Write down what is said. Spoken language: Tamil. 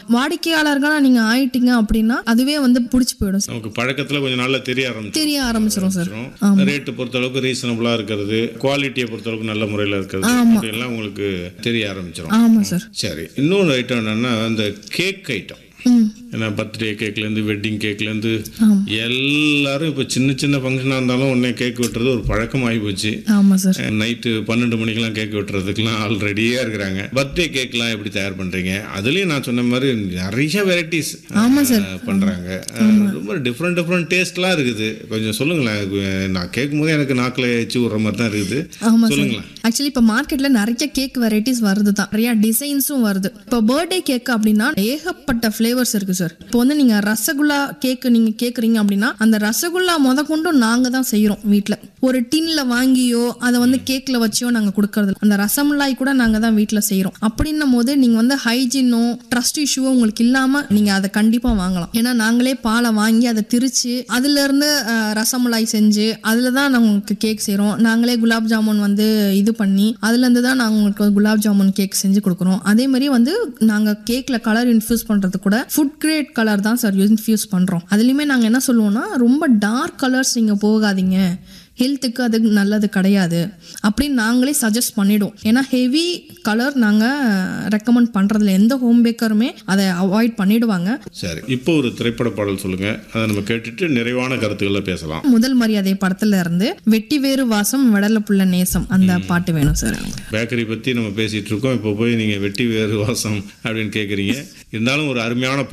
வாடிக்கையாளர்களா நீங்க ஆயிட்டீங்க அப்படின்னா அதுவே வந்து பிடிச்சி போயிடும் சார் நமக்கு பழக்கத்துல கொஞ்சம் நாள்ல தெரிய ஆரம்பிச்சிடும் தெரிய ஆரம்பிச்சிடும் சார் ரேட்டு பொறுத்த அளவுக்கு ரீசனபிளா இருக்கிறது குவாலிட்டியை பொறுத்த அளவுக்கு நல்ல முறையில் இருக்கிறது அப்படியெல்லாம் உங்களுக்கு தெரிய ஆரம்பிச்சிடும் ஆமா சார் சரி இன்னொரு ஐட்டம் என்னன்னா இந்த கேக் ஐட்டம் ம் ஏன்னா பர்த்டே கேக்லேருந்து வெட்டிங் கேக்லேருந்து எல்லாரும் இப்போ சின்ன சின்ன ஃபங்க்ஷனாக இருந்தாலும் உடனே கேக் வெட்டுறது ஒரு பழக்கமாகி போச்சு ஆமா சார் நைட்டு பன்னெண்டு மணிக்கெல்லாம் கேக் வெட்டுறதுக்குலாம் ஆள் ரெடியாக இருக்கிறாங்க பர்த்டே கேக்லாம் எப்படி தயார் பண்ணுறீங்க அதுலேயும் நான் சொன்ன மாதிரி நிறைய வெரைட்டிஸ் பண்ணுறாங்க ரொம்ப டிஃப்ரெண்ட் டிஃப்ரெண்ட் டேஸ்ட்லாம் இருக்குது கொஞ்சம் சொல்லுங்களேன் இது, நான் கேட்கும் போதே எனக்கு நாக்கில் எச்சு விட்ற மாதிரி தான் இருக்குது ஆமா சார் சொல்லுங்களேன் ஆக்சுவலி இப்போ மார்க்கெட்ல நிறைய கேக் வெரைட்டிஸ் வருது தான் நிறைய டிசைன்ஸும் வருது இப்போ பர்த்டே கேக் அப்படின்னா ஏகப்பட்ட ஃப்ளேவர்ஸ் இருக்கு சார் இப்போ வந்து நீங்க ரசகுல்லா கேக் நீங்க கேக்குறீங்க அப்படின்னா அந்த ரசகுல்லா முத கொண்டும் நாங்க தான் செய்யறோம் வீட்ல ஒரு டின்ல வாங்கியோ அதை வந்து கேக்ல வச்சியோ நாங்க கொடுக்கறது இல்ல. அந்த ரசமலாய் கூட நாங்க தான் வீட்ல செய்யறோம் அப்படின்னும் போது நீங்க வந்து ஹைஜீனோ ட்ரஸ்ட் இஷ்யூவோ உங்களுக்கு இல்லாம நீங்க அதை கண்டிப்பா வாங்கலாம் ஏன்னா நாங்களே பாலை வாங்கி அதை திரிச்சு அதுல இருந்து அஹ், ரசமலாய் செஞ்சு அதுல தான் நாங்க உங்களுக்கு கேக் செய்றோம் நாங்களே குலாப் ஜாமுன் வந்து இது பண்ணி அதுல இருந்து தான் நாங்க உங்களுக்கு குலாப் ஜாமுன் கேக் செஞ்சு கொடுக்குறோம் அதே மாதிரி வந்து நாங்க கேக்ல கலர் இன்ஃபியூஸ் பண்றது கூட ஃபுட் கிரேட் கலர் தான் சார் இன்ஃபியூஸ் பண்றோம் அதுலயுமே நாங்க என்ன சொல்லுவோம்னா ரொம்ப டார்க் கலர்ஸ் நீங்க போகாதீங்க ஹெல்த்துக்கு அது நல்லது கிடையாது அப்படின்னு நாங்களே சஜஸ்ட் பண்ணிடுவோம் ஏன்னா ஹெவி கலர் நாங்கள் ரெக்கமெண்ட் பண்ணுறதில்ல எந்த ஹோம் பேக்கருமே அதை அவாய்ட் பண்ணிடுவாங்க சரி இப்போ ஒரு திரைப்பட பாடல் சொல்லுங்க அதை நம்ம கேட்டுட்டு நிறைவான கருத்துக்களை பேசலாம் முதல் மரியாதை படத்துல இருந்து வெட்டி வேறு வாசம் விடல புள்ள நேசம் அந்த பாட்டு வேணும் சார் பேக்கரி பற்றி நம்ம பேசிகிட்டு இருக்கோம் இப்போ போய் நீங்கள் வெட்டி வேறு வாசம் அப்படின்னு கேட்குறீங்க இருந்தாலும் ஒரு அருமையான